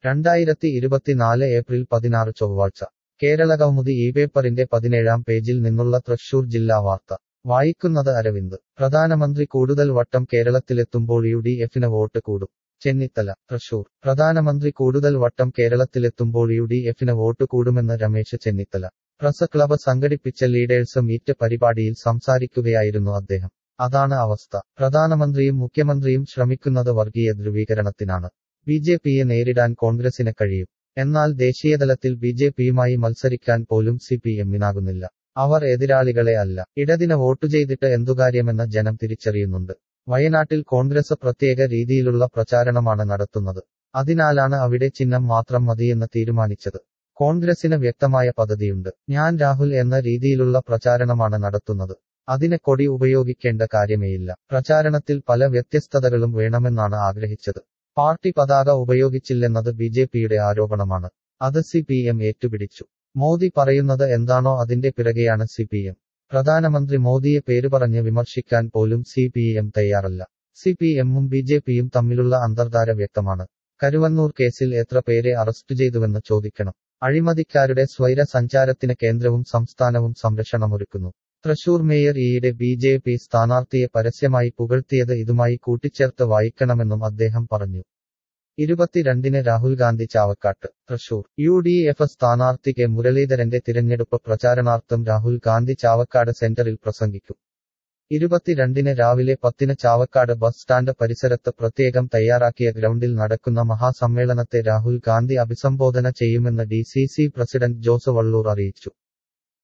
രണ്ടായിരത്തി ഇരുപത്തിനാല് ഏപ്രിൽ പതിനാറ് ചൊവ്വാഴ്ച കേരളകൗമുദി ഈ പേപ്പറിന്റെ പതിനേഴാം പേജിൽ നിന്നുള്ള തൃശൂർ ജില്ലാ വാർത്ത വായിക്കുന്നത് അരവിന്ദ് പ്രധാനമന്ത്രി കൂടുതൽ വട്ടം കേരളത്തിലെത്തുമ്പോൾ യു ഡി എഫിന് വോട്ട് കൂടും ചെന്നിത്തല തൃശൂർ പ്രധാനമന്ത്രി കൂടുതൽ വട്ടം കേരളത്തിലെത്തുമ്പോൾ യു ഡി എഫിന് വോട്ട് കൂടുമെന്ന് രമേശ് ചെന്നിത്തല പ്രസ് ക്ലബ് സംഘടിപ്പിച്ച ലീഡേഴ്സ് മീറ്റ് പരിപാടിയിൽ സംസാരിക്കുകയായിരുന്നു അദ്ദേഹം അതാണ് അവസ്ഥ പ്രധാനമന്ത്രിയും മുഖ്യമന്ത്രിയും ശ്രമിക്കുന്നത് വർഗീയ ധ്രുവീകരണത്തിനാണ് ബി ജെ പിയെ നേരിടാൻ കോൺഗ്രസിന് കഴിയും എന്നാൽ ദേശീയതലത്തിൽ ബി ജെ പിയുമായി മത്സരിക്കാൻ പോലും സി പി എമ്മിനാകുന്നില്ല അവർ എതിരാളികളെ അല്ല ഇടതിന് വോട്ടു ചെയ്തിട്ട് എന്തുകാര്യമെന്ന് ജനം തിരിച്ചറിയുന്നുണ്ട് വയനാട്ടിൽ കോൺഗ്രസ് പ്രത്യേക രീതിയിലുള്ള പ്രചാരണമാണ് നടത്തുന്നത് അതിനാലാണ് അവിടെ ചിഹ്നം മാത്രം മതിയെന്ന് തീരുമാനിച്ചത് കോൺഗ്രസിന് വ്യക്തമായ പദ്ധതിയുണ്ട് ഞാൻ രാഹുൽ എന്ന രീതിയിലുള്ള പ്രചാരണമാണ് നടത്തുന്നത് അതിന് കൊടി ഉപയോഗിക്കേണ്ട കാര്യമേയില്ല പ്രചാരണത്തിൽ പല വ്യത്യസ്തതകളും വേണമെന്നാണ് ആഗ്രഹിച്ചത് പാർട്ടി പതാക ഉപയോഗിച്ചില്ലെന്നത് ബി ജെ പിയുടെ ആരോപണമാണ് അത് സി പി എം ഏറ്റുപിടിച്ചു മോദി പറയുന്നത് എന്താണോ അതിന്റെ പിറകെയാണ് സി പി എം പ്രധാനമന്ത്രി മോദിയെ പേരുപറഞ്ഞ് വിമർശിക്കാൻ പോലും സി പി എം തയ്യാറല്ല സി പി എമ്മും ബി ജെ പിയും തമ്മിലുള്ള അന്തർധാര വ്യക്തമാണ് കരുവന്നൂർ കേസിൽ എത്ര പേരെ അറസ്റ്റ് ചെയ്തുവെന്ന് ചോദിക്കണം അഴിമതിക്കാരുടെ സ്വൈര സഞ്ചാരത്തിന് കേന്ദ്രവും സംസ്ഥാനവും സംരക്ഷണമൊരുക്കുന്നു തൃശൂർ മേയർ ഈയിടെ ബി ജെ പി സ്ഥാനാർത്ഥിയെ പരസ്യമായി പുകഴ്ത്തിയത് ഇതുമായി കൂട്ടിച്ചേർത്ത് വായിക്കണമെന്നും അദ്ദേഹം പറഞ്ഞു ഇരുപത്തിരണ്ടിന് രാഹുൽ ഗാന്ധി ചാവക്കാട്ട് തൃശൂർ യു ഡി എഫ് സ്ഥാനാർത്ഥി കെ മുരളീധരന്റെ തിരഞ്ഞെടുപ്പ് പ്രചാരണാർത്ഥം രാഹുൽ ഗാന്ധി ചാവക്കാട് സെന്ററിൽ പ്രസംഗിക്കും ഇരുപത്തിരണ്ടിന് രാവിലെ പത്തിന് ചാവക്കാട് ബസ് സ്റ്റാൻഡ് പരിസരത്ത് പ്രത്യേകം തയ്യാറാക്കിയ ഗ്രൗണ്ടിൽ നടക്കുന്ന മഹാസമ്മേളനത്തെ രാഹുൽ ഗാന്ധി അഭിസംബോധന ചെയ്യുമെന്ന് D C C president Jose Vallur അറിയിച്ചു